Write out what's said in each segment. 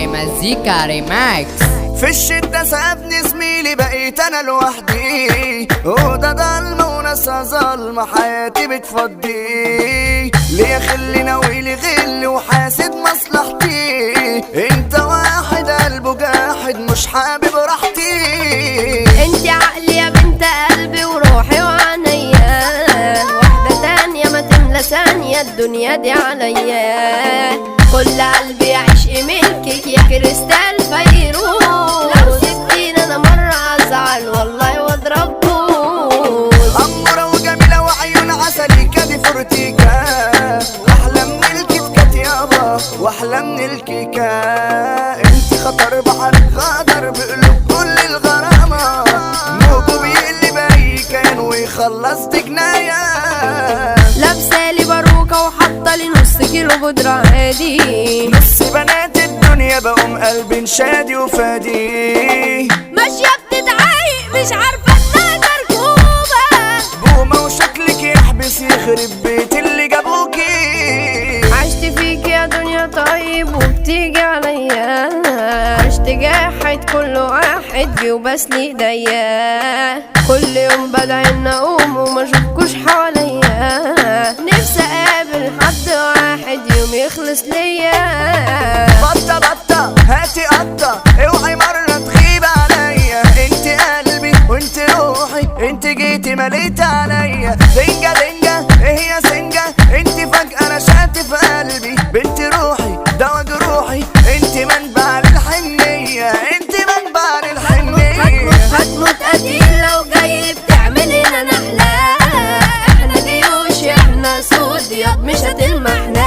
مزيكا ريماكس في الشدة سابني زميلي بقيت انا لوحدي وده ضلمة وناسها ظلمة حياتي بتفضي ليه خلي ناويلي غل وحاسد مصلحتي انت واحد قلبه جاحد مش حابب راحتي انت عقلي يا بنت قلبي وروحي وعينيا واحدة تانية ما تملى ثانية الدنيا دي عليا كل قلبي يعيش ملكك يا كريستال فيروز لو سبتيني انا مرة ازعل والله واضرب بوز أمورة وجميلة وعيون عسلي كادي فرتيكا أحلى من الكيت كات يابا وأحلى من الكيكة انت خطر بحر غدر بقلوب كل الغرامة موجه بيقلب أي كان ويخلص جناية لابسالي باروكة وحاطة لي نص كيلو بودرة عادي نص بنات الدنيا بقوم قلبي شادي وفادي ماشية بتتعايق مش عارفة انها مركوبة بومة وشكلك يحبس يخرب بيت اللي جابوكي عشت فيك يا دنيا طيب وبتيجي عليا عشت جاحد كل واحد جه وبس لي ايديا كل يوم بدعي ان اقوم وما اشوفكوش حواليا نفسي اقابل حد واحد يوم يخلص ليا بطة بطة هاتي قطة اوعي مرة تغيب عليا انت قلبي وانت روحي انت جيتي مليت عليا دنجة دنجة ايه هي سنجة انت فجأة نشأت في قلبي بنت روحي دوا جروحي انت منبع للحنية انت منبع للحنية هتموت قتيل لو جاي بتعمل لنا نحلة احنا جيوش احنا سود ياض مش هتلمحنا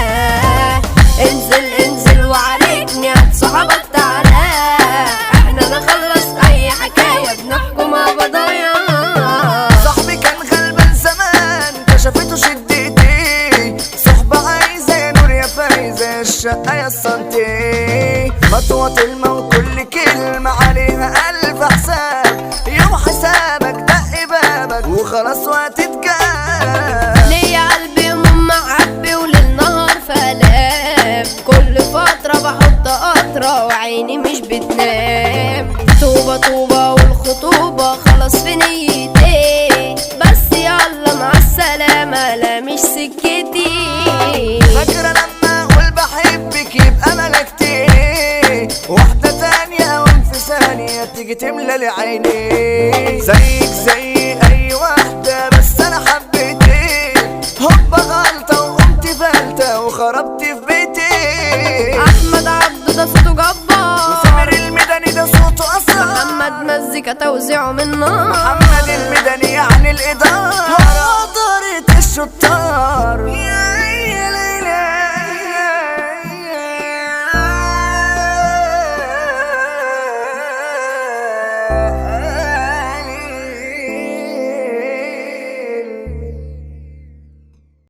انزل انزل وعليكني هات صحابك تعالى احنا نخلص اي حكاية بنحكم قضايا صاحبي كان غلبان زمان كشفته شدتي صحبة عايزة يا نور يا فايزة الشقة يا السنتي خطوة الموت كل كلمة عليها ألف حساب يوم حسابك دق بابك وخلاص وهتتجاب ليا قلبي يوم معبي وللنهار فلام كل فترة بحط قطرة وعيني مش بتنام طوبة طوبة والخطوبة خلاص في نيتي بس يلا مع السلامة لا مش سكتي فاكرة لما أقول بحبك يبقى ملكتي واحدة تانية أوام في ثانية تيجي تملى لي عيني زيك زي أي واحدة بس أنا حبيتك هوبا غلطة وقمت فلتة وخربت في بيتي أحمد عبده ده صوته جبار سامر الميداني ده صوته أصلا محمد مزيكا توزيعه من نار محمد الميداني يعني الإدارة حضرة الشطار